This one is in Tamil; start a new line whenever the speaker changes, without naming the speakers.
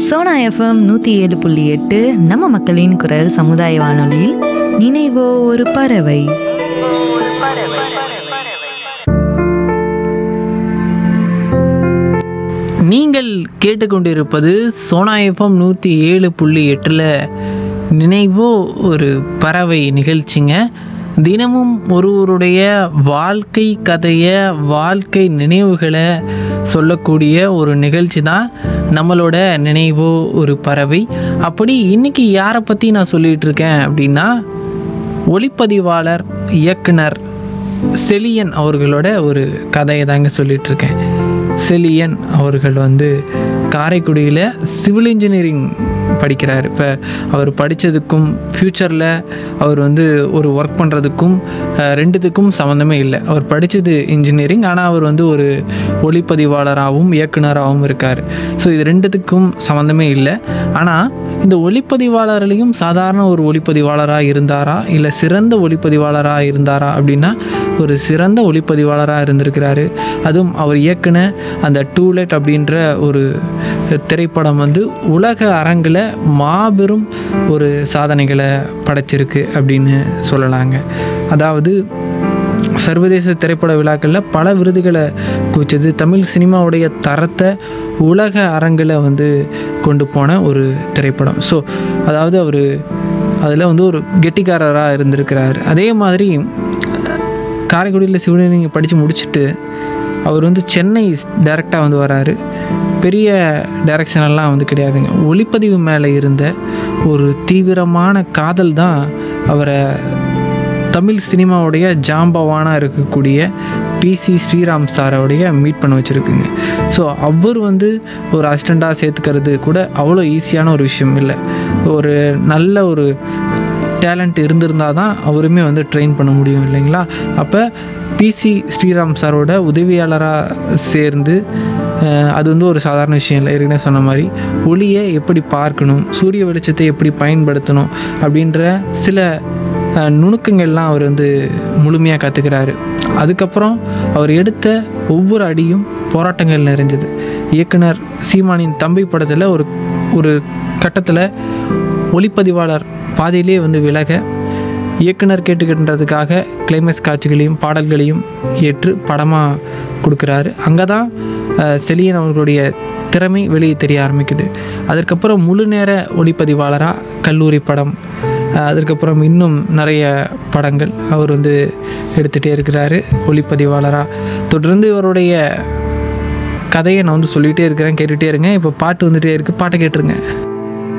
சோனா எஃப்எம் நூற்றி ஏழு புள்ளி எட்டு நம்ம மக்களின் குரல் சமுதாய வானொலியில் நினைவோ ஒரு பறவை
நீங்கள் கேட்டுக்கொண்டிருப்பது சோனா எஃப்எம் நூற்றி ஏழு புள்ளி எட்டில் நினைவோ ஒரு பறவை நிகழ்ச்சிங்க தினமும் ஒருவருடைய வாழ்க்கை கதையை வாழ்க்கை நினைவுகளை சொல்லக்கூடிய ஒரு நிகழ்ச்சி தான் நம்மளோட நினைவோ ஒரு பறவை அப்படி இன்னைக்கு யாரை பற்றி நான் சொல்லிகிட்டு இருக்கேன் அப்படின்னா ஒளிப்பதிவாளர் இயக்குனர் செலியன் அவர்களோட ஒரு கதையை தாங்க சொல்லிட்டு இருக்கேன் செலியன் அவர்கள் வந்து காரைக்குடியில் சிவில் இன்ஜினியரிங் படிக்கிறார் இப்போ அவர் படித்ததுக்கும் ஃப்யூச்சரில் அவர் வந்து ஒரு ஒர்க் பண்ணுறதுக்கும் ரெண்டுத்துக்கும் சம்மந்தமே இல்லை அவர் படித்தது இன்ஜினியரிங் ஆனால் அவர் வந்து ஒரு ஒளிப்பதிவாளராகவும் இயக்குனராகவும் இருக்கார் ஸோ இது ரெண்டுத்துக்கும் சம்மந்தமே இல்லை ஆனால் இந்த ஒளிப்பதிவாளர்லையும் சாதாரண ஒரு ஒளிப்பதிவாளராக இருந்தாரா இல்லை சிறந்த ஒளிப்பதிவாளராக இருந்தாரா அப்படின்னா ஒரு சிறந்த ஒளிப்பதிவாளராக இருந்திருக்கிறாரு அதுவும் அவர் இயக்குன அந்த டூலெட் அப்படின்ற ஒரு திரைப்படம் வந்து உலக அரங்கில் மாபெரும் ஒரு சாதனைகளை படைச்சிருக்கு அப்படின்னு சொல்லலாங்க அதாவது சர்வதேச திரைப்பட விழாக்களில் பல விருதுகளை குவிச்சது தமிழ் சினிமாவுடைய தரத்தை உலக அரங்கில் வந்து கொண்டு போன ஒரு திரைப்படம் ஸோ அதாவது அவர் அதில் வந்து ஒரு கெட்டிக்காரராக இருந்திருக்கிறார் அதே மாதிரி காரைக்குடியில் சிவனி படித்து முடிச்சுட்டு அவர் வந்து சென்னை டைரெக்டாக வந்து வராரு பெரிய டைரக்ஷனெல்லாம் வந்து கிடையாதுங்க ஒளிப்பதிவு மேலே இருந்த ஒரு தீவிரமான காதல் தான் அவரை தமிழ் சினிமாவுடைய ஜாம்பவானாக இருக்கக்கூடிய பிசி ஸ்ரீராம் சாரோடைய மீட் பண்ண வச்சுருக்குங்க ஸோ அவர் வந்து ஒரு அசிஸ்டண்ட்டாக சேர்த்துக்கிறது கூட அவ்வளோ ஈஸியான ஒரு விஷயம் இல்லை ஒரு நல்ல ஒரு டேலண்ட் இருந்திருந்தால் தான் அவருமே வந்து ட்ரெயின் பண்ண முடியும் இல்லைங்களா அப்போ பிசி ஸ்ரீராம் சாரோட உதவியாளராக சேர்ந்து அஹ், அது வந்து ஒரு சாதாரண விஷயம் இல்லை ஏற்கனவே சொன்ன மாதிரி ஒளியை எப்படி பார்க்கணும் சூரிய வெளிச்சத்தை எப்படி பயன்படுத்தணும் அப்படின்ற சில அஹ், நுணுக்கங்கள்லாம் அவர் வந்து முழுமையாக கற்றுக்கிறாரு அதுக்கப்புறம் அவர் எடுத்த ஒவ்வொரு அடியும் போராட்டங்கள் நிறைஞ்சது இயக்குனர் சீமானின் தம்பி படத்தில் ஒரு ஒரு கட்டத்தில் ஒளிப்பதிவாளர் பாதியிலே வந்து விலக இயக்குனர் கேட்டுக்கின்றதுக்காக கிளைமேக்ஸ் காட்சிகளையும் பாடல்களையும் ஏற்று படமாக கொடுக்குறாரு அங்கே தான் அஹ், செலியன் அவர்களுடைய திறமை வெளியே தெரிய ஆரம்பிக்குது அதற்கப்புறம் முழு நேர ஒளிப்பதிவாளராக கல்லூரி படம் அஹ், அதற்கப்புறம் இன்னும் நிறைய படங்கள் அவர் வந்து எடுத்துகிட்டே இருக்கிறாரு ஒளிப்பதிவாளராக தொடர்ந்து இவருடைய கதையை நான் வந்து சொல்லிகிட்டே இருக்கிறேன் கேட்டுகிட்டே இருங்க இப்போ பாட்டு வந்துகிட்டே இருக்குது பாட்டை கேட்டுருங்க